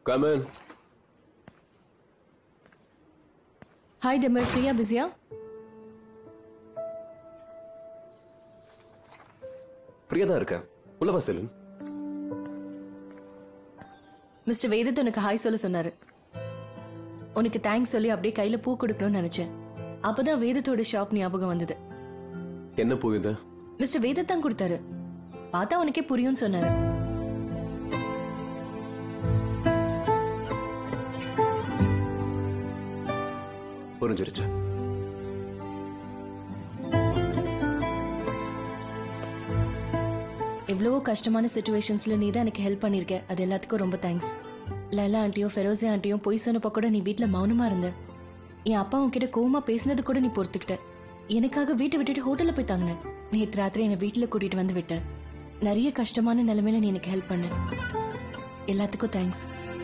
come in hi டெமர் ஃப்ரீயா பிஸியா ஃப்ரீயா தான் இருக்கேன் உள்ள வா செல்லுன் மிஸ்டர் வேதத் உனக்கு ஹாய் சொல்ல சொன்னாரு உனக்கு தேங்க்ஸ் சொல்லி அப்படியே கையில பூ கொடுக்கணும்னு நினைச்சேன் அப்பதான் வேதத்தோட ஷாப் ஞாபகம் வந்தது என்ன பூ இது மிஸ்டர் வேதத் தான் கொடுத்தாரு பார்த்தா உனக்கே புரியும்னு சொன்னாரு புரிஞ்சிருச்சு எவ்வளவோ கஷ்டமான சுச்சுவேஷன்ஸ்ல நீ தான் எனக்கு ஹெல்ப் பண்ணிருக்க அது எல்லாத்துக்கும் ரொம்ப தேங்க்ஸ் லைலா ஆண்டியும் ஃபெரோசி ஆண்டியும் பொய் சொன்னப்ப கூட நீ வீட்ல மௌனமா இருந்த என் அப்பா உன்கிட்ட கோவமா பேசினது கூட நீ பொறுத்துக்கிட்ட எனக்காக வீட்டை விட்டுட்டு ஹோட்டல்ல போய் தாங்கின நேத்து ராத்திரி என்னை வீட்டுல கூட்டிட்டு வந்து விட்ட நிறைய கஷ்டமான நிலைமையில நீ எனக்கு ஹெல்ப் பண்ண எல்லாத்துக்கும் தேங்க்ஸ்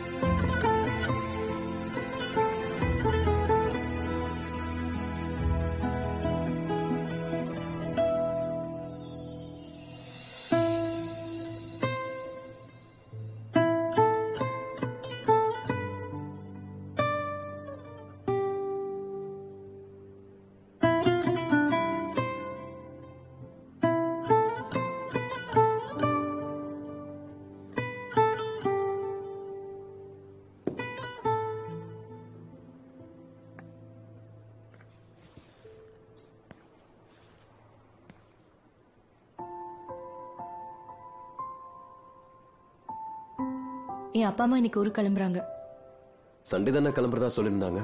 என் அப்பா அம்மா இன்னைக்கு ஊருக்கு கிளம்புறாங்க சண்டே தானே கிளம்புறதா சொல்லியிருந்தாங்க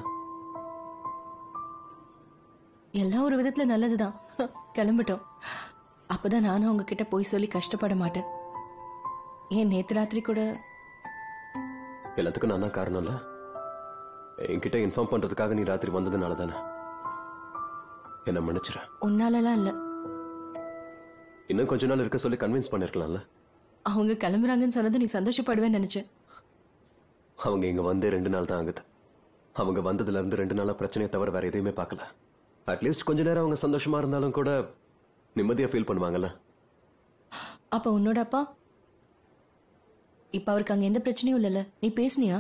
எல்லாம் ஒரு விதத்துல நல்லதுதான் கிளம்பிட்டோம் அப்பதான் நானும் அவங்க கிட்ட போய் சொல்லி கஷ்டப்பட மாட்டேன் ஏன் நேத்து ராத்திரி கூட எல்லாத்துக்கும் நான் தான் காரணம் இல்ல என்கிட்ட இன்ஃபார்ம் பண்றதுக்காக நீ ராத்திரி வந்ததுனால தானே என்ன மன்னிச்சிட உன்னாலலாம் இல்ல இன்னும் கொஞ்ச நாள் இருக்க சொல்லி கன்வின்ஸ் பண்ணிருக்கலாம்ல அவங்க கிளம்புறாங்கன்னு சொன்னது நீ சந்தோஷப்படுவேன்னு நினைச்சேன் அவங்க இங்க வந்தே ரெண்டு நாள் தான் ஆகுது அவங்க வந்ததுல இருந்து ரெண்டு நாளா பிரச்சனையை தவிர வேற எதையுமே பார்க்கல அட்லீஸ்ட் கொஞ்ச நேரம் அவங்க சந்தோஷமா இருந்தாலும் கூட நிம்மதியா ஃபீல் பண்ணுவாங்கல்ல அப்ப உன்னோட அப்பா இப்ப அவருக்கு அங்க எந்த பிரச்சனையும் இல்லைல்ல நீ பேசுனியா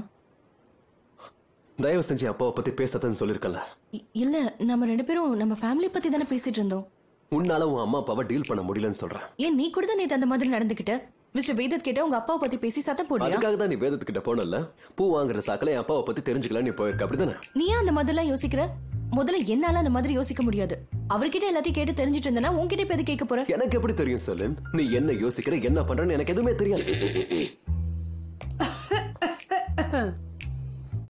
தயவு செஞ்சு அப்பாவை பத்தி பேசாதன்னு சொல்லிருக்கல இ- இல்ல நம்ம ரெண்டு பேரும் நம்ம ஃபேமிலி பத்தி தானே பேசிட்டு இருந்தோம் உன்னால உன் அம்மா அப்பாவை டீல் பண்ண முடியலன்னு சொல்றேன் ஏன் நீ கூட தான் நேத்து அந்த மாதிரி நடந்துக்கிட்ட மிஸ்டர் வேதத் கிட்ட உங்க அப்பாவை பத்தி பேசி சத்தம் போடுறியா அதுக்காக தான் நீ வேதத்துக்கிட்ட போனல பூ வாங்குற சாக்கில என் அப்பாவை பத்தி தெரிஞ்சுக்கலாம் நீ போயிருக்க அப்படிதானே நீ ஏன் அந்த மாதிரிலாம் யோசிக்கிற முதல்ல என்னால அந்த மாதிரி யோசிக்க முடியாது அவர்கிட்ட எல்லாத்தையும் கேட்டு தெரிஞ்சிட்டு இருந்தனா உன்கிட்ட இப்ப எது கேட்க போற எனக்கு எப்படி தெரியும் சொல்லன் நீ என்ன யோசிக்கிற என்ன பண்றன்னு எனக்கு எதுவுமே தெரியாது